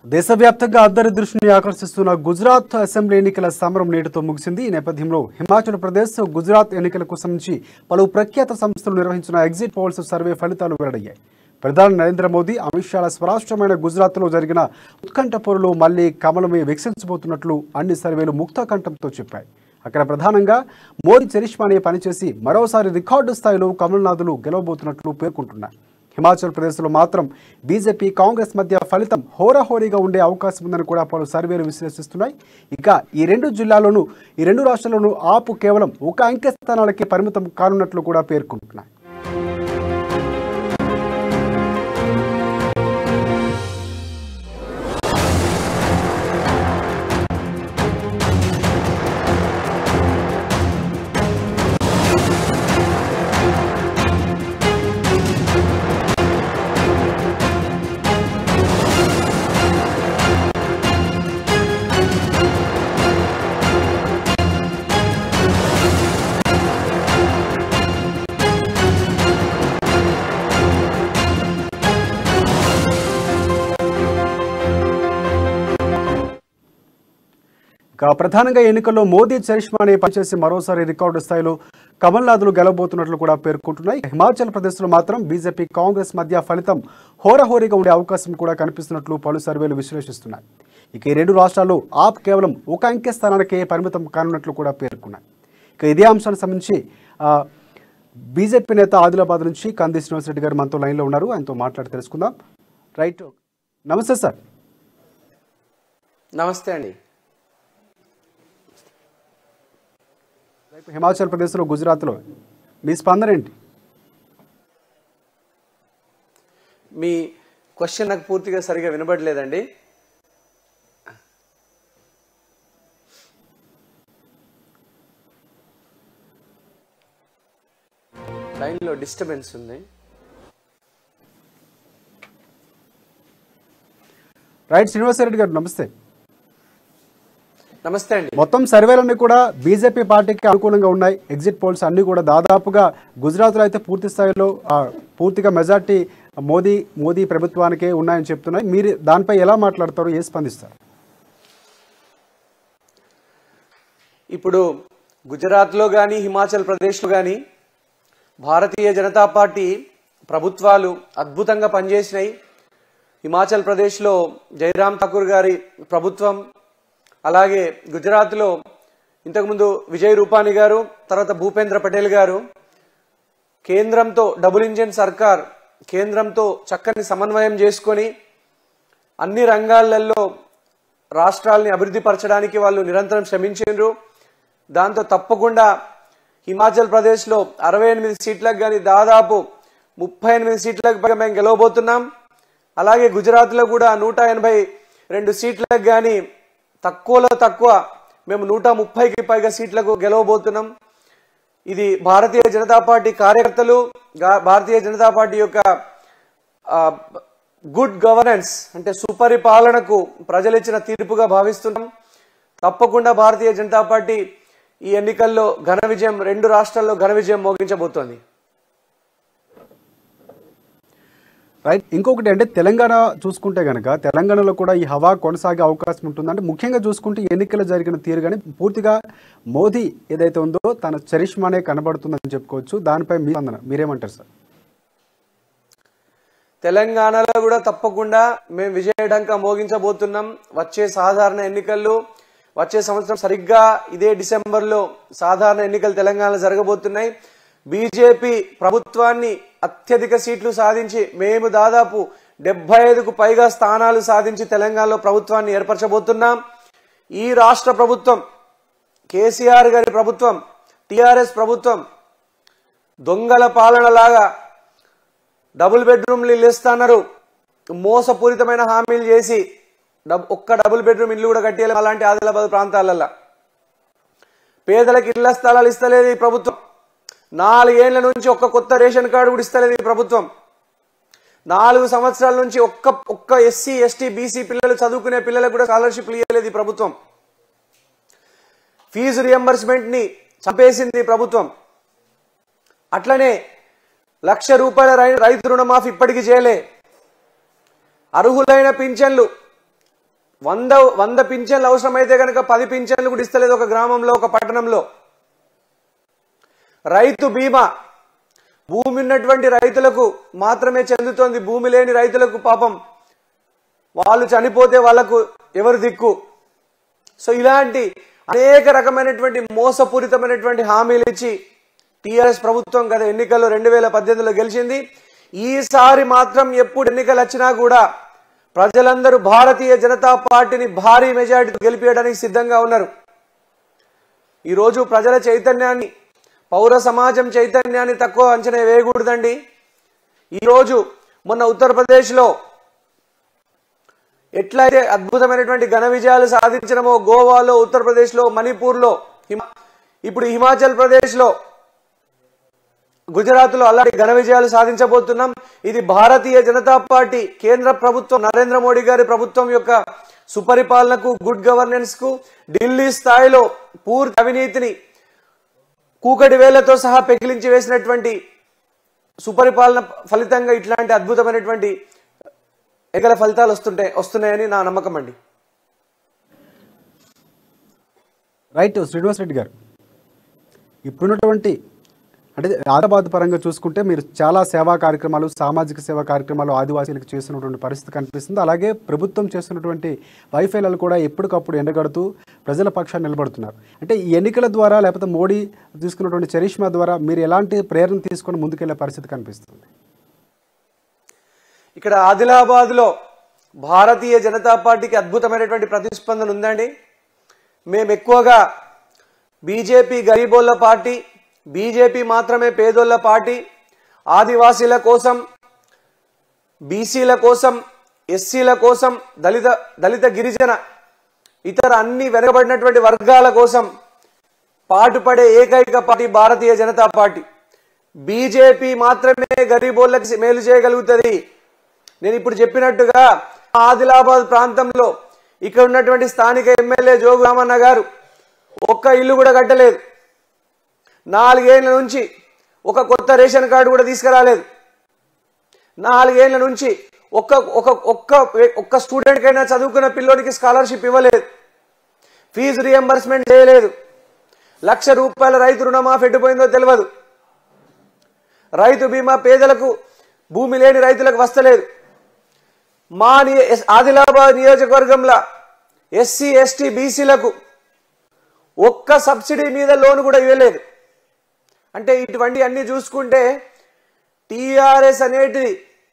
దేశవ్యాప్తంగా అందరి దృష్టిని ఆకర్షిస్తున్న గుజరాత్ అసెంబ్లీ ఎన్నికల సమరం నేటితో ముగిసింది ఈ నేపథ్యంలో హిమాచల్ ప్రదేశ్ గుజరాత్ ఎన్నికలకు సంబంధించి పలు ప్రఖ్యాత సంస్థలు నిర్వహించిన ఎగ్జిట్ పోల్స్ సర్వే ఫలితాలు వెల్లడయ్యాయి ప్రధాని నరేంద్ర మోదీ అమిత్ షాల స్వరాష్ట్రమైన గుజరాత్లో జరిగిన ఉత్కంఠ పోరులో మళ్లీ కమలమే వికసించబోతున్నట్లు అన్ని సర్వేలు ముక్తాకంఠంతో చెప్పాయి అక్కడ ప్రధానంగా మోదీ చరిష్మానే పనిచేసి మరోసారి రికార్డు స్థాయిలో కమల్నాథులు గెలవబోతున్నట్లు పేర్కొంటున్నారు హిమాచల్ ప్రదేశ్లో మాత్రం బీజేపీ కాంగ్రెస్ మధ్య ఫలితం హోరాహోరీగా ఉండే అవకాశం ఉందని కూడా పలు సర్వేలు విశ్లేషిస్తున్నాయి ఇక ఈ రెండు జిల్లాల్లోనూ ఈ రెండు రాష్ట్రాల్లోనూ ఆపు కేవలం ఒక అంకె స్థానాలకే పరిమితం కానున్నట్లు కూడా పేర్కొంటున్నాయి ఇక ప్రధానంగా ఎన్నికల్లో మోదీ చరిష్మానే పనిచేసి మరోసారి రికార్డు స్థాయిలో కమల్నాథులు గెలవబోతున్నట్లు కూడా పేర్కొంటున్నాయి హిమాచల్ ప్రదేశ్లో మాత్రం బీజేపీ కాంగ్రెస్ మధ్య ఫలితం హోరాహోరీగా ఉండే అవకాశం కూడా కనిపిస్తున్నట్లు పలు సర్వేలు విశ్లేషిస్తున్నాయి ఇక ఈ రెండు రాష్ట్రాల్లో ఆప్ కేవలం ఒక అంకె స్థానానికే పరిమితం కానున్నట్లు కూడా పేర్కొన్నాయి ఇక ఇదే అంశానికి సంబంధించి ఆ, బీజేపీ నేత ఆదిలాబాద్ నుంచి కంది శ్రీనివాస్ రెడ్డి గారు మనతో లైన్లో ఉన్నారు ఆయనతో మాట్లాడి తెలుసుకుందాం రైట్ నమస్తే సార్ నమస్తే అండి రైట్ హిమాచల్ ప్రదేశ్లో గుజరాత్లో మీ స్పందన ఏంటి మీ క్వశ్చన్ నాకు పూర్తిగా సరిగా వినబడలేదండి లైన్లో డిస్టర్బెన్స్ ఉంది రైట్ శ్రీనివాస్ రెడ్డి గారు నమస్తే నమస్తే అండి మొత్తం సర్వేలన్నీ కూడా బీజేపీ పార్టీకి అనుకూలంగా ఉన్నాయి ఎగ్జిట్ పోల్స్ అన్ని కూడా దాదాపుగా గుజరాత్లో అయితే పూర్తి స్థాయిలో ఆ, పూర్తిగా మెజార్టీ మోదీ మోదీ ప్రభుత్వానికే ఉన్నాయని చెప్తున్నాయి మీరు దానిపై ఎలా మాట్లాడతారు ఏ స్పందిస్తారు ఇప్పుడు గుజరాత్లో కానీ హిమాచల్ ప్రదేశ్లో కానీ భారతీయ జనతా పార్టీ ప్రభుత్వాలు అద్భుతంగా పనిచేసినాయి హిమాచల్ ప్రదేశ్లో జయరామ్ ఠాకూర్ గారి ప్రభుత్వం అలాగే గుజరాత్లో ఇంతకుముందు విజయ్ రూపాని గారు తర్వాత భూపేంద్ర పటేల్ గారు కేంద్రంతో డబుల్ ఇంజిన్ సర్కార్ కేంద్రంతో చక్కని సమన్వయం చేసుకొని అన్ని రంగాలలో రాష్ట్రాల్ని అభివృద్ధి పరచడానికి వాళ్ళు నిరంతరం శ్రమించారు దాంతో తప్పకుండా హిమాచల్ ప్రదేశ్లో అరవై ఎనిమిది సీట్లకు కానీ దాదాపు ముప్పై ఎనిమిది సీట్లకు పైగా మేము గెలవబోతున్నాం అలాగే గుజరాత్లో కూడా నూట ఎనభై రెండు సీట్లకు కానీ తక్కువలో తక్కువ మేము నూట ముప్పైకి పైగా సీట్లకు గెలవబోతున్నాం ఇది భారతీయ జనతా పార్టీ కార్యకర్తలు గా- భారతీయ జనతా పార్టీ యొక్క ఆ, గుడ్ గవర్నెన్స్ అంటే సుపరిపాలనకు ప్రజలు ఇచ్చిన తీర్పుగా భావిస్తున్నాం తప్పకుండా భారతీయ జనతా పార్టీ ఈ ఎన్నికల్లో ఘన విజయం రెండు రాష్ట్రాల్లో ఘన విజయం మోగించబోతోంది రైట్ ఇంకొకటి అంటే తెలంగాణ చూసుకుంటే కనుక తెలంగాణలో కూడా ఈ హవా కొనసాగే అవకాశం ఉంటుంది అంటే ముఖ్యంగా చూసుకుంటే ఈ ఎన్నికలు జరిగిన తీరు కానీ పూర్తిగా మోదీ ఏదైతే ఉందో తన చరిష్మానే కనబడుతుందని చెప్పుకోవచ్చు దానిపై మీ స్పందన మీరేమంటారు సార్ తెలంగాణలో కూడా తప్పకుండా మేము విజయడంక మోగించబోతున్నాం వచ్చే సాధారణ ఎన్నికల్లో వచ్చే సంవత్సరం సరిగ్గా ఇదే డిసెంబర్లో సాధారణ ఎన్నికలు తెలంగాణలో జరగబోతున్నాయి బీజేపీ ప్రభుత్వాన్ని అత్యధిక సీట్లు సాధించి మేము దాదాపు డెబ్బై ఐదుకు పైగా స్థానాలు సాధించి తెలంగాణలో ప్రభుత్వాన్ని ఏర్పరచబోతున్నాం ఈ రాష్ట్ర ప్రభుత్వం కేసీఆర్ గారి ప్రభుత్వం టిఆర్ఎస్ ప్రభుత్వం దొంగల పాలనలాగా డబుల్ బెడ్రూమ్లు ఇల్లు ఇస్తున్నారు మోసపూరితమైన హామీలు చేసి డబ్- ఒక్క డబుల్ బెడ్రూమ్ ఇల్లు కూడా కట్టేయాలి అలాంటి ఆదిలాబాద్ ప్రాంతాలల్లో పేదలకు ఇళ్ల స్థలాలు ఇస్తలేదు ఈ ప్రభుత్వం నాలుగేళ్ల నుంచి ఒక్క కొత్త రేషన్ కార్డు కూడా ఇస్తలేదు ఈ ప్రభుత్వం నాలుగు సంవత్సరాల నుంచి ఒక్క ఒక్క ఎస్సీ ఎస్టీ బీసీ పిల్లలు చదువుకునే పిల్లలకు కూడా స్కాలర్షిప్లు ఇవ్వలేదు ఈ ప్రభుత్వం ఫీజు రియంబర్స్మెంట్ ని చంపేసింది ఈ ప్రభుత్వం అట్లనే లక్ష రూపాయల రై- రైతు రుణమాఫీ ఇప్పటికీ చేయలే అర్హులైన పింఛన్లు వంద వంద పింఛన్లు అవసరమైతే కనుక పది పింఛన్లు కూడా ఇస్తలేదు ఒక గ్రామంలో ఒక పట్టణంలో రైతు బీమా భూమి ఉన్నటువంటి రైతులకు మాత్రమే చెందుతోంది భూమి లేని రైతులకు పాపం వాళ్ళు చనిపోతే వాళ్ళకు ఎవరు దిక్కు సో ఇలాంటి అనేక రకమైనటువంటి మోసపూరితమైనటువంటి హామీలు ఇచ్చి టీఆర్ఎస్ ప్రభుత్వం గత ఎన్నికల్లో రెండు వేల పద్దెనిమిదిలో గెలిచింది ఈసారి మాత్రం ఎప్పుడు ఎన్నికలు వచ్చినా కూడా ప్రజలందరూ భారతీయ జనతా పార్టీని భారీ మెజారిటీతో గెలిపించడానికి సిద్ధంగా ఉన్నారు ఈరోజు ప్రజల చైతన్యాన్ని పౌర సమాజం చైతన్యాన్ని తక్కువ అంచనా వేయకూడదండి ఈరోజు మొన్న ఉత్తరప్రదేశ్లో ఎట్లయితే అద్భుతమైనటువంటి ఘన విజయాలు సాధించడమో గోవాలో ఉత్తరప్రదేశ్లో మణిపూర్లో హిమ- ఇప్పుడు హిమాచల్ ప్రదేశ్లో గుజరాత్లో అలాంటి ఘన విజయాలు సాధించబోతున్నాం ఇది భారతీయ జనతా పార్టీ కేంద్ర ప్రభుత్వం నరేంద్ర మోడీ గారి ప్రభుత్వం యొక్క సుపరిపాలనకు గుడ్ గవర్నెన్స్ కు ఢిల్లీ స్థాయిలో పూర్తి అవినీతిని కూకటి వేళ్లతో సహా పెకిలించి వేసినటువంటి సుపరిపాలన ఫలితంగా ఇట్లాంటి అద్భుతమైనటువంటి ఎగల ఫలితాలు వస్తుంటాయి వస్తున్నాయని నా నమ్మకం అండి రైట్ శ్రీనివాస్ రెడ్డి గారు ఇప్పుడున్నటువంటి అంటే ఆదిలాబాద్ పరంగా చూసుకుంటే మీరు చాలా సేవా కార్యక్రమాలు సామాజిక సేవా కార్యక్రమాలు ఆదివాసీలకు చేస్తున్నటువంటి పరిస్థితి కనిపిస్తుంది అలాగే ప్రభుత్వం చేస్తున్నటువంటి వైఫల్యాలు కూడా ఎప్పటికప్పుడు ఎండగడుతూ ప్రజల పక్షాన్ని నిలబడుతున్నారు అంటే ఈ ఎన్నికల ద్వారా లేకపోతే మోడీ తీసుకున్నటువంటి చరిష్మా ద్వారా మీరు ఎలాంటి ప్రేరణ తీసుకొని ముందుకెళ్లే పరిస్థితి కనిపిస్తుంది ఇక్కడ ఆదిలాబాద్ లో భారతీయ జనతా పార్టీకి అద్భుతమైనటువంటి ప్రతిస్పందన ఉందండి మేము ఎక్కువగా బీజేపీ గరీబోళ్ళ పార్టీ బీజేపీ మాత్రమే పేదోళ్ళ పార్టీ ఆదివాసీల కోసం బీసీల కోసం ఎస్సీల కోసం దళిత దళిత గిరిజన ఇతర అన్ని వెనుకబడినటువంటి వర్గాల కోసం పాటుపడే ఏకైక party Bharatiya Janata party BJP మాత్రమే గరీబోళ్ళకి మేలు చేయగలుగుతుంది నేను ఇప్పుడు చెప్పినట్టుగా ఆదిలాబాద్ ప్రాంతంలో ఇక్కడ ఉన్నటువంటి స్థానిక ఎమ్మెల్యే జోగు రామన్న గారు ఒక్క ఇల్లు కూడా కట్టలేదు నాలుగేళ్ల నుంచి ఒక కొత్త రేషన్ కార్డు కూడా తీసుకురాలేదు నాలుగేళ్ల నుంచి ఒక్క ఒక ఒక్క ఒక్క స్టూడెంట్ కైనా చదువుకున్న పిల్లోడికి స్కాలర్షిప్ ఇవ్వలేదు ఫీజు రియంబర్స్మెంట్ చేయలేదు లక్ష రూపాయల రైతు రుణమాఫీ ఎట్టుపోయిందో తెలియదు రైతు బీమా పేదలకు భూమి లేని రైతులకు వస్తలేదు మా నియ- ఎస్- ఆదిలాబాద్ నియోజకవర్గంలో ఎస్సీ ఎస్టీ బీసీలకు ఒక్క సబ్సిడీ మీద లోన్ కూడా ఇవ్వలేదు అంటే ఇటువంటి అన్ని చూసుకుంటే టిఆర్ఎస్ అనేటిది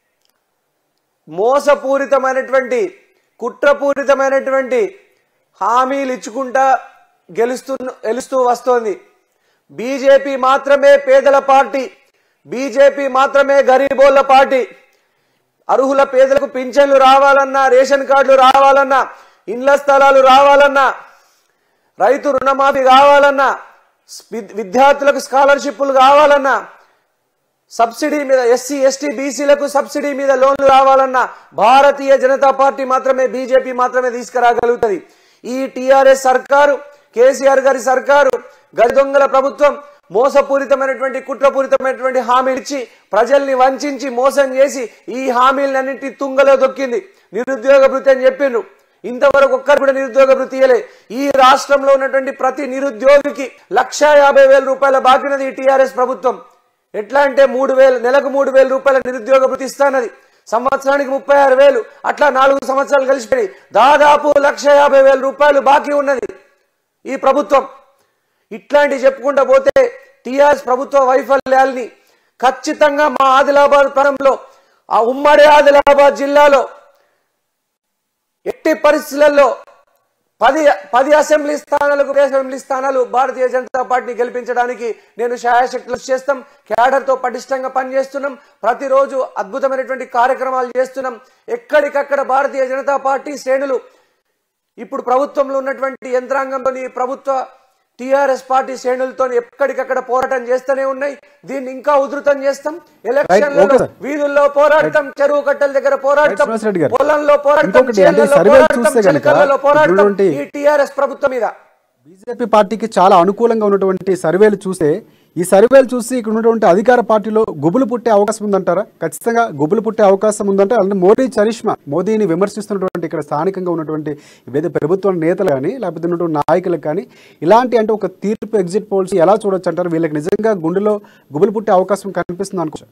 మోసపూరితమైనటువంటి కుట్రపూరితమైనటువంటి హామీలు ఇచ్చుకుంటా గెలుస్తు గెలుస్తూ వస్తోంది బీజేపీ మాత్రమే పేదల పార్టీ బీజేపీ మాత్రమే గరీబోళ్ళ పార్టీ అర్హుల పేదలకు పింఛన్లు రావాలన్నా రేషన్ కార్డులు రావాలన్నా ఇండ్ల స్థలాలు రావాలన్నా రైతు రుణమాఫీ కావాలన్నా విద్- విద్యార్థులకు స్కాలర్షిప్లు కావాలన్నా సబ్సిడీ మీద ఎస్సీ ఎస్టీ బీసీలకు సబ్సిడీ మీద లోన్లు రావాలన్నా భారతీయ జనతా పార్టీ మాత్రమే బీజేపీ మాత్రమే తీసుకురాగలుగుతుంది ఈ టీఆర్ఎస్ సర్కారు కేసీఆర్ గారి సర్కారు గజదొంగల ప్రభుత్వం మోసపూరితమైనటువంటి కుట్రపూరితమైనటువంటి హామీలు ఇచ్చి ప్రజల్ని వంచి మోసం చేసి ఈ హామీలన్నింటి తుంగలో దొక్కింది నిరుద్యోగ భృతి అని చెప్పిండ్రు ఇంతవరకు ఒక్కరు కూడా నిరుద్యోగ భృతి ఇయ్యలే ఈ రాష్ట్రంలో ఉన్నటువంటి ప్రతి నిరుద్యోగికి లక్షా యాభై వేల రూపాయల బాకినది ఈ టీఆర్ఎస్ ప్రభుత్వం ఎట్లా అంటే మూడు వేలు నెలకు మూడు వేల రూపాయల నిరుద్యోగ భృతి ఇస్తానది సంవత్సరానికి ముప్పై ఆరు వేలు అట్లా నాలుగు సంవత్సరాలు కలిసిపోయి దాదాపు లక్ష యాభై వేల రూపాయలు బాకీ ఉన్నది ఈ ప్రభుత్వం ఇట్లాంటి చెప్పుకుంటా పోతే టిఆర్ఎస్ ప్రభుత్వ వైఫల్యాల్ని ఖచ్చితంగా మా ఆదిలాబాద్ ప్రాంతంలో ఆ ఉమ్మడి ఆదిలాబాద్ జిల్లాలో ఎట్టి పరిస్థితులలో పది పది అసెంబ్లీ స్థానాలకు అసెంబ్లీ స్థానాలు భారతీయ జనతా పార్టీని గెలిపించడానికి నేను శాయశక్తులు చేస్తాం క్యాడర్ తో పటిష్టంగా పనిచేస్తున్నాం ప్రతిరోజు అద్భుతమైనటువంటి కార్యక్రమాలు చేస్తున్నాం ఎక్కడికక్కడ భారతీయ జనతా పార్టీ శ్రేణులు ఇప్పుడు ప్రభుత్వంలో ఉన్నటువంటి యంత్రాంగంలోని ప్రభుత్వ టిఆర్ఎస్ పార్టీ శ్రేణులతో ఎక్కడికక్కడ పోరాటం చేస్తూనే ఉన్నాయి దీన్ని ఇంకా ఉధృతం చేస్తాం ఎలక్షన్లలో okay, sir. వీధుల్లో పోరాడతాం చెరువు కట్టల దగ్గర పోరాడతాం Right, శ్రీనివాస్ రెడ్డి గారు. పొలంలో పోరాడతాం ఇంకొకటి అంటే చేళ్లలో సర్వేలు పోరాడతాం చూస్తే గనుక చిలకలలో పోరాడతాం ఇప్పుడున్నటువంటి- ఈ టిఆర్ఎస్ ప్రభుత్వం మీద బీజేపీ పార్టీకి చాలా అనుకూలంగా ఉన్నటువంటి సర్వేలు చూస్తే ఈ సర్వేలు చూసి ఇక్కడ ఉన్నటువంటి అధికార పార్టీలో గుబులు పుట్టే అవకాశం ఉందంటారా ఖచ్చితంగా గుబులు పుట్టే అవకాశం ఉందంటే అంటే మోడీ చరిష్మా మోదీని విమర్శిస్తున్నటువంటి ఇక్కడ స్థానికంగా ఉన్నటువంటి ఏదైతే ప్రభుత్వ నేతలు కానీ లేకపోతే ఉన్నటువంటి నాయకులకు కానీ ఇలాంటి అంటే ఒక తీర్పు ఎగ్జిట్ పోల్స్ ఎలా చూడొచ్చు అంటారు వీళ్ళకి నిజంగా గుండెలో గుబులు పుట్టే అవకాశం కనిపిస్తుంది అనుకో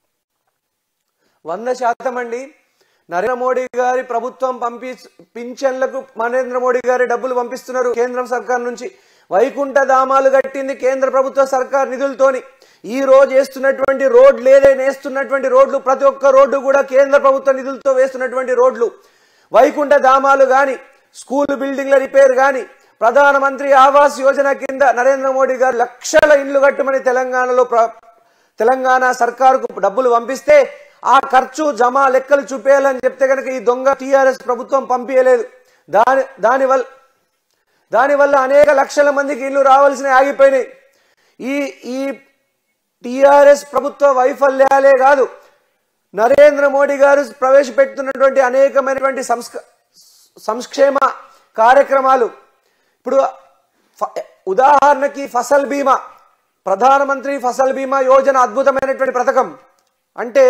వంద శాతం అండి నరేంద్ర మోడీ గారి ప్రభుత్వం పంపి పింఛన్లకు నరేంద్ర మోడీ గారి డబ్బులు పంపిస్తున్నారు కేంద్రం సర్కార్ నుంచి వైకుంఠ ధామాలు కట్టింది కేంద్ర ప్రభుత్వ సర్కార్ నిధులతోని ఈ రోజు వేస్తున్నటువంటి రోడ్లు ఏదైనా వేస్తున్నటువంటి రోడ్లు ప్రతి ఒక్క రోడ్డు కూడా కేంద్ర ప్రభుత్వ నిధులతో వేస్తున్నటువంటి రోడ్లు వైకుంఠ ధామాలు గాని స్కూల్ బిల్డింగ్ల రిపేర్ గాని ప్రధానమంత్రి ఆవాస్ యోజన కింద నరేంద్ర మోడీ గారు లక్షల ఇండ్లు కట్టమని తెలంగాణలో ప్ర- తెలంగాణ సర్కారుకు డబ్బులు పంపిస్తే ఆ ఖర్చు జమ లెక్కలు చూపేయాలని చెప్తే కనుక ఈ దొంగ టీఆర్ఎస్ ప్రభుత్వం పంపించలేదు దాని దానివల్ల దానివల్ల అనేక లక్షల మందికి ఇల్లు రావాల్సిన ఆగిపోయినాయి ఈ ఈ టిఆర్ఎస్ ప్రభుత్వ వైఫల్యాలే కాదు నరేంద్ర మోడీ గారు ప్రవేశపెడుతున్నటువంటి అనేకమైనటువంటి సంస్క సంక్షేమ కార్యక్రమాలు ఇప్పుడు ఫ- ఉదాహరణకి ఫసల్ బీమా ప్రధానమంత్రి ఫసల్ బీమా యోజన అద్భుతమైనటువంటి పథకం అంటే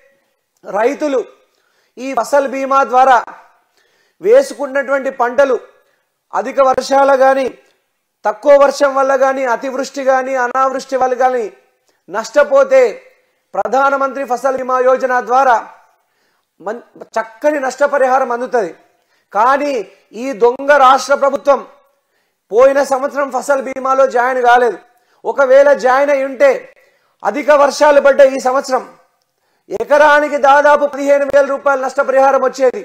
రైతులు ఈ ఫసల్ బీమా ద్వారా వేసుకున్నటువంటి పంటలు అధిక వర్షాల కానీ తక్కువ వర్షం వల్ల కానీ అతివృష్టి కానీ అనావృష్టి వల్ల కానీ నష్టపోతే ప్రధానమంత్రి ఫసల్ బీమా యోజన ద్వారా మన్ చక్కని నష్టపరిహారం అందుతుంది కానీ ఈ దొంగ రాష్ట్ర ప్రభుత్వం పోయిన సంవత్సరం ఫసల్ బీమాలో జాయిన్ కాలేదు ఒకవేళ జాయిన్ అయి ఉంటే అధిక వర్షాలు పడ్డ ఈ సంవత్సరం ఎకరానికి దాదాపు పదిహేను వేల రూపాయల నష్టపరిహారం వచ్చేది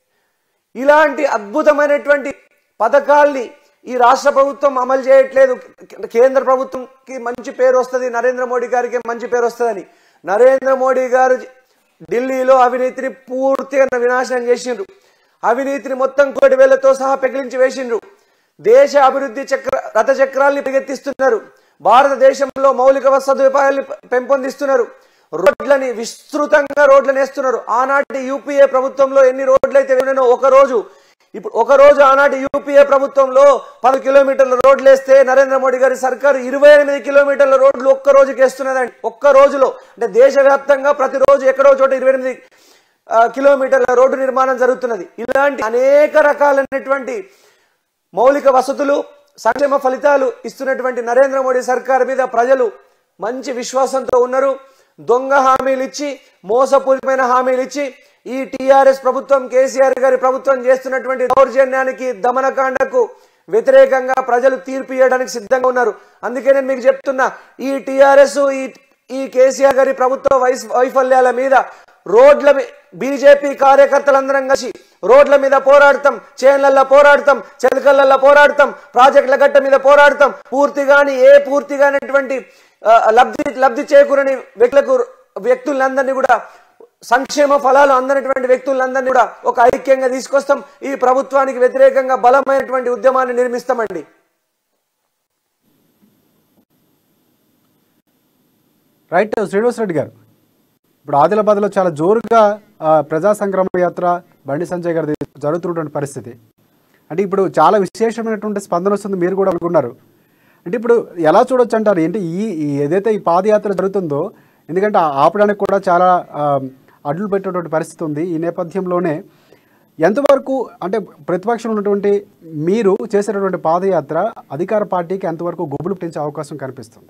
ఇలాంటి అద్భుతమైనటువంటి పథకాల్ని ఈ రాష్ట్ర ప్రభుత్వం అమలు చేయట్లేదు కేంద్ర ప్రభుత్వంకి మంచి పేరు వస్తుంది నరేంద్ర మోడీ గారికి మంచి పేరు వస్తుందని నరేంద్ర మోడీ గారు ఢిల్లీలో అవినీతిని పూర్తిగా వినాశనం చేసిండ్రు అవినీతిని మొత్తం కోటి వేలతో సహా పెకిలించి వేసిండ్రు దేశ అభివృద్ధి చక్ర రథ చక్రాల్ని పరిగెత్తిస్తున్నారు భారతదేశంలో మౌలిక సదుపాయాల్ని పెంపొందిస్తున్నారు రోడ్లని విస్తృతంగా రోడ్లను వేస్తున్నారు ఆనాటి యూపీఏ ప్రభుత్వంలో ఎన్ని రోడ్లు అయితే వేసినానో ఒక రోజు ఇప్పుడు ఒక రోజు ఆనాటి యూపీఏ ప్రభుత్వంలో పది కిలోమీటర్ల రోడ్లు వేస్తే నరేంద్ర మోడీ గారి సర్కారు ఇరవై ఎనిమిది కిలోమీటర్ల రోడ్లు ఒక్క రోజుకి వేస్తున్నదండి ఒక్క రోజులో అంటే దేశవ్యాప్తంగా ప్రతిరోజు ఎక్కడో చోట ఇరవై ఎనిమిది ఆ, కిలోమీటర్ల రోడ్డు నిర్మాణం జరుగుతున్నది ఇలాంటి అనేక రకాలైనటువంటి మౌలిక వసతులు సంక్షేమ ఫలితాలు ఇస్తున్నటువంటి నరేంద్ర మోడీ సర్కార్ మీద ప్రజలు మంచి విశ్వాసంతో ఉన్నారు దొంగ హామీలు ఇచ్చి మోసపూరితమైన హామీలు ఇచ్చి ఈ టిఆర్ఎస్ ప్రభుత్వం కేసీఆర్ గారి ప్రభుత్వం చేస్తున్నటువంటి దౌర్జన్యానికి దమనకాండకు వ్యతిరేకంగా ప్రజలు తీర్పు ఇవ్వడానికి సిద్ధంగా ఉన్నారు అందుకే నేను మీకు చెప్తున్నా ఈ టిఆర్ఎస్ ఈ ఈ కేసీఆర్ గారి ప్రభుత్వ వైస్- వైఫల్యాల మీద రోడ్ల మీ- బీజేపీ కార్యకర్తలందరం కలిసి రోడ్ల మీద పోరాడతాం చేన్లల్లో పోరాడతాం చెలకలల్లో పోరాడతాం ప్రాజెక్టుల గట్ట మీద పోరాడతాం పూర్తిగాని ఏ పూర్తిగానటువంటి ఆ, లబ్ధి లబ్ధి చేకూరని వ్యక్తులకు వ్యక్తులందరినీ కూడా సంక్షేమ ఫలాలు అందనటువంటి వ్యక్తులందరినీ కూడా ఒక ఐక్యంగా తీసుకొస్తాం ఈ ప్రభుత్వానికి వ్యతిరేకంగా బలమైనటువంటి ఉద్యమాన్ని నిర్మిస్తామండి రైట్ శ్రీనివాస్ రెడ్డి గారు ఇప్పుడు ఆదిలాబాద్లో చాలా జోరుగా ఆ, ప్రజా సంగ్రామ యాత్ర బండి సంజయ్ గారిది జరుగుతున్నటువంటి పరిస్థితి అంటే ఇప్పుడు చాలా విశేషమైనటువంటి స్పందన వస్తుంది మీరు కూడా అనుకున్నారు అంటే ఇప్పుడు ఎలా చూడొచ్చు అంటారు ఏంటి ఈ ఈ ఏదైతే ఈ పాదయాత్ర జరుగుతుందో ఎందుకంటే ఆ- ఆపడానికి కూడా చాలా ఆ, అడ్డులు పెట్టేటువంటి పరిస్థితి ఉంది ఈ నేపథ్యంలోనే ఎంతవరకు అంటే ప్రతిపక్షంలో ఉన్నటువంటి మీరు చేసేటటువంటి పాదయాత్ర అధికార పార్టీకి ఎంతవరకు గుబులు పెంచే అవకాశం కనిపిస్తుంది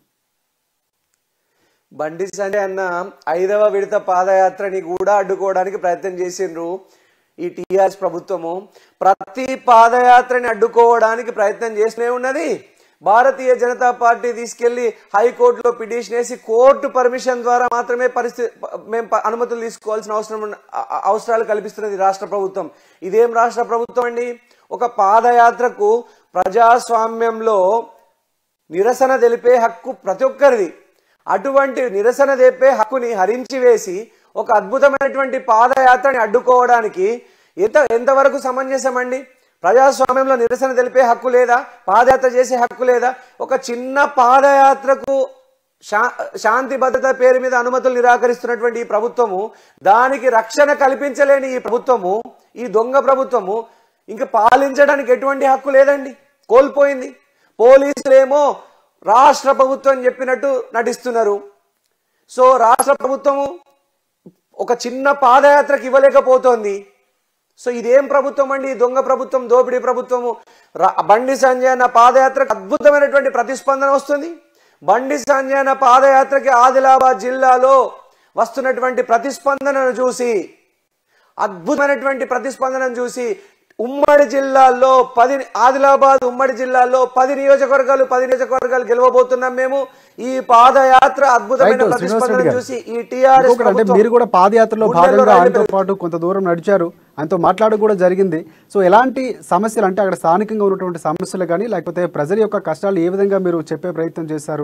బండి సంజయ్ అన్న ఐదవ విడత పాదయాత్రని కూడా అడ్డుకోవడానికి ప్రయత్నం చేసిండ్రు ఈ టీఆర్ఎస్ ప్రభుత్వము ప్రతి పాదయాత్రని అడ్డుకోవడానికి ప్రయత్నం చేస్తూనే ఉన్నది భారతీయ జనతా పార్టీ తీసుకెళ్లి హైకోర్టులో పిటిషన్ వేసి కోర్టు పర్మిషన్ ద్వారా మాత్రమే పరిస్థితి మేము ప- అనుమతులు తీసుకోవాల్సిన అవసరం ఉన్న- అ- అ- అవసరాలు కల్పిస్తున్నది రాష్ట్ర ప్రభుత్వం ఇదేం రాష్ట్ర ప్రభుత్వం అండి ఒక పాదయాత్రకు ప్రజాస్వామ్యంలో నిరసన తెలిపే హక్కు ప్రతి ఒక్కరిది అటువంటి నిరసన తెలిపే హక్కుని హరించి వేసి ఒక అద్భుతమైనటువంటి పాదయాత్రని అడ్డుకోవడానికి ఎంత ఎంతవరకు సమంజసమండి ప్రజాస్వామ్యంలో నిరసన తెలిపే హక్కు లేదా పాదయాత్ర చేసే హక్కు లేదా ఒక చిన్న పాదయాత్రకు శా- శాంతి భద్రత పేరు మీద అనుమతులు నిరాకరిస్తున్నటువంటి ఈ ప్రభుత్వము దానికి రక్షణ కల్పించలేని ఈ ప్రభుత్వము ఈ దొంగ ప్రభుత్వము ఇంకా పాలించడానికి ఎటువంటి హక్కు లేదండి కోల్పోయింది పోలీసులేమో రాష్ట్ర ప్రభుత్వం చెప్పినట్టు నటిస్తున్నారు సో రాష్ట్ర ప్రభుత్వము ఒక చిన్న పాదయాత్రకు ఇవ్వలేకపోతోంది సో ఇదేం ప్రభుత్వం అండి ఈ దొంగ ప్రభుత్వం దోపిడీ ప్రభుత్వము రా- బండి సంజయ్ అన్న పాదయాత్రకు అద్భుతమైనటువంటి ప్రతిస్పందన వస్తుంది బండి సంజయ్ అన్న పాదయాత్రకి ఆదిలాబాద్ జిల్లాలో వస్తున్నటువంటి ప్రతిస్పందనను చూసి అద్భుతమైనటువంటి ప్రతిస్పందనను చూసి ఉమ్మడి జిల్లాల్లో పది ఆదిలాబాద్ ఉమ్మడి జిల్లాల్లో పది నియోజకవర్గాలు పది నియోజకవర్గాలు గెలవబోతున్నాం మేము ఈ పాదయాత్ర అద్భుతమైన రైట్ శ్రీనివాస్ ప్రతిస్పందన రెడ్డి గారు చూసి ఈ టిఆర్ఎస్ ఇంకొకటి అంటే మీరు కూడా పాదయాత్రలో భాగంగా ఆయనతో పాటు కొంత దూరం నడిచారు ఆయనతో మాట్లాడ కూడా జరిగింది సో ఎలాంటి సమస్యలు అంటే అక్కడ స్థానికంగా ఉన్నటువంటి సమస్యలు కానీ లేకపోతే ప్రజల యొక్క కష్టాలు ఏ విధంగా మీరు చెప్పే ప్రయత్నం చేశారు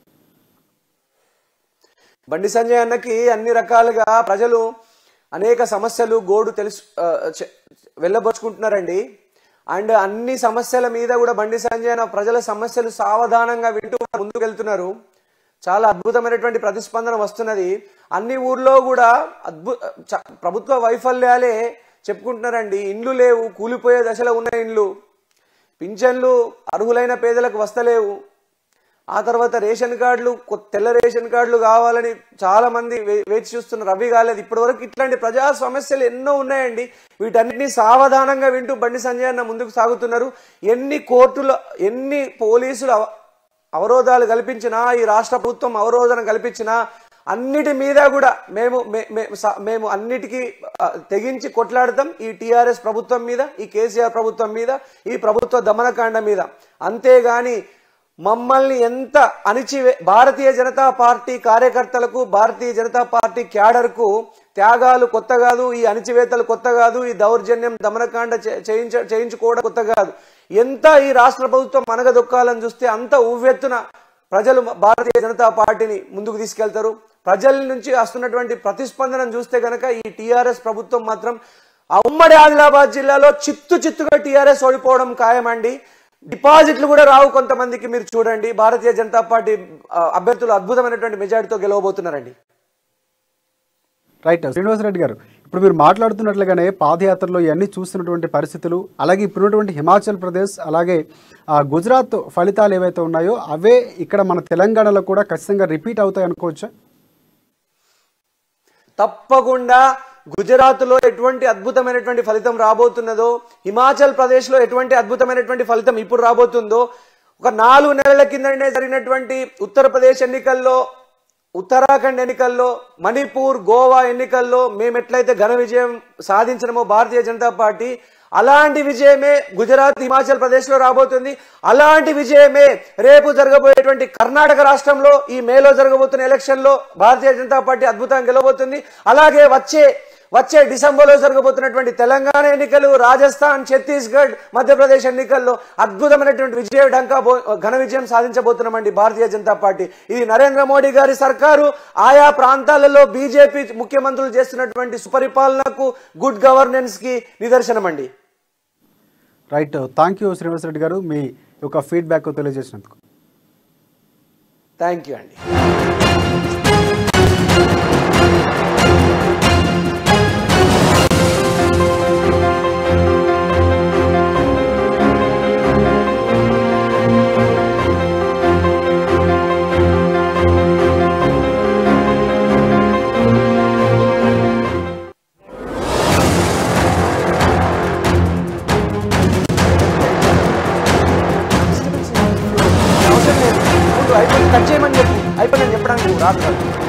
బండి సంజయ్ అన్నకి అన్ని రకాలుగా ప్రజలు అనేక సమస్యలు గోడు తెలుసు ఆ, చె- వెళ్ళబోచుకుంటున్నారండి అండ్ అన్ని సమస్యల మీద కూడా బండి సంజయ్ అన్న ప్రజల సమస్యలు సావధానంగా వింటూ ముందుకు వెళ్తున్నారు చాలా అద్భుతమైనటువంటి ప్రతిస్పందన వస్తున్నది అన్ని ఊర్లో కూడా అద్భుత చ- ప్రభుత్వ వైఫల్యాలే చెప్పుకుంటున్నారండి ఇండ్లు లేవు కూలిపోయే దశలో ఉన్న ఇండ్లు పింఛన్లు అర్హులైన పేదలకు వస్తలేవు ఆ తర్వాత రేషన్ కార్డులు కొ- తెల్ల రేషన్ కార్డులు కావాలని చాలా మంది వే- వేచి చూస్తున్నారు అవి కాలేదు ఇప్పటివరకు ఇట్లాంటి ప్రజా సమస్యలు ఎన్నో ఉన్నాయండి వీటన్నిటిని సావధానంగా వింటూ బండి సంజయ్ అన్న ముందుకు సాగుతున్నారు ఎన్ని కోర్టులు ఎన్ని పోలీసులు అవ- అవరోధాలు కల్పించినా ఈ రాష్ట్ర ప్రభుత్వం అవరోధన కల్పించినా అన్నిటి మీద కూడా మేము మే- మే- స- మేము అన్నిటికీ ఆ, తెగించి కొట్లాడతాం ఈ టిఆర్ఎస్ ప్రభుత్వం మీద ఈ కేసీఆర్ ప్రభుత్వం మీద ఈ ప్రభుత్వ దమనకాండ మీద అంతేగాని మమ్మల్ని ఎంత అణిచివే భారతీయ జనతా పార్టీ కార్యకర్తలకు భారతీయ జనతా పార్టీ క్యాడర్కు త్యాగాలు కొత్త కాదు ఈ అణిచివేతలు కొత్త కాదు ఈ దౌర్జన్యం దమనకాండ చే- చేయించ చేయించుకోవడం కొత్త కాదు ఎంత ఈ రాష్ట్ర ప్రభుత్వం మనగదొక్కాలని చూస్తే అంత ఉవ్వెత్తున ప్రజలు భారతీయ జనతా పార్టీని ముందుకు తీసుకెళ్తారు ప్రజల నుంచి వస్తున్నటువంటి ప్రతిస్పందనను చూస్తే గనక ఈ టీఆర్ఎస్ ప్రభుత్వం మాత్రం ఆ ఉమ్మడి ఆదిలాబాద్ జిల్లాలో చిత్తు చిత్తుగా టీఆర్ఎస్ ఓడిపోవడం ఖాయమండి డిపాజిట్లు కూడా రావు కొంతమందికి మీరు చూడండి భారతీయ జనతా పార్టీ ఆ, అభ్యర్థులు అద్భుతమైనటువంటి మెజారిటీతో గెలవబోతున్నారండి రైట్ శ్రీనివాస్ రెడ్డి గారు ఇప్పుడు మీరు మాట్లాడుతున్నట్లుగానే పాదయాత్రలో ఇవన్నీ చూస్తున్నటువంటి పరిస్థితులు అలాగే ఇప్పుడున్నటువంటి హిమాచల్ ప్రదేశ్ అలాగే ఆ, గుజరాత్ ఫలితాలు ఏవైతే ఉన్నాయో అవే ఇక్కడ మన తెలంగాణలో కూడా ఖచ్చితంగా రిపీట్ అవుతాయి అనుకోవచ్చా తప్పకుండా గుజరాత్ లో ఎటువంటి అద్భుతమైనటువంటి ఫలితం రాబోతున్నదో హిమాచల్ ప్రదేశ్ లో ఎటువంటి అద్భుతమైనటువంటి ఫలితం ఇప్పుడు రాబోతుందో ఒక నాలుగు నెలల కిందనే జరిగినటువంటి ఉత్తరప్రదేశ్ ఎన్నికల్లో ఉత్తరాఖండ్ ఎన్నికల్లో మణిపూర్ గోవా ఎన్నికల్లో మేము ఎట్లయితే ఘన విజయం సాధించడమో భారతీయ జనతా పార్టీ అలాంటి విజయమే గుజరాత్ హిమాచల్ ప్రదేశ్ లో రాబోతుంది అలాంటి విజయమే రేపు జరగబోయేటువంటి కర్ణాటక రాష్ట్రంలో ఈ మేలో జరగబోతున్న ఎలక్షన్ లో భారతీయ జనతా పార్టీ అద్భుతంగా గెలవబోతుంది అలాగే వచ్చే వచ్చే డిసెంబర్లో జరగబోతున్నటువంటి తెలంగాణ ఎన్నికలు రాజస్థాన్ ఛత్తీస్గఢ్ మధ్యప్రదేశ్ ఎన్నికల్లో అద్భుతమైనటువంటి విజయ డంకా బో- ఘన విజయం సాధించబోతున్నామండి భారతీయ జనతా పార్టీ ఇది నరేంద్ర మోడీ గారి సర్కారు ఆయా ప్రాంతాలలో బీజేపీ ముఖ్యమంత్రులు చేస్తున్నటువంటి సుపరిపాలనకు గుడ్ గవర్నెన్స్ కి నిదర్శనమండి right thank you Srinivas Reddy garu మీ యొక్క ఫీడ్బ్యాక్ తెలియజేసినందుకు థ్యాంక్ యూ అండి అవసరం లేదు ముందు అయిపోయింది కట్ చేయమని చెప్పు అయిపోయిందని చెప్పడానికి రాదు కాదు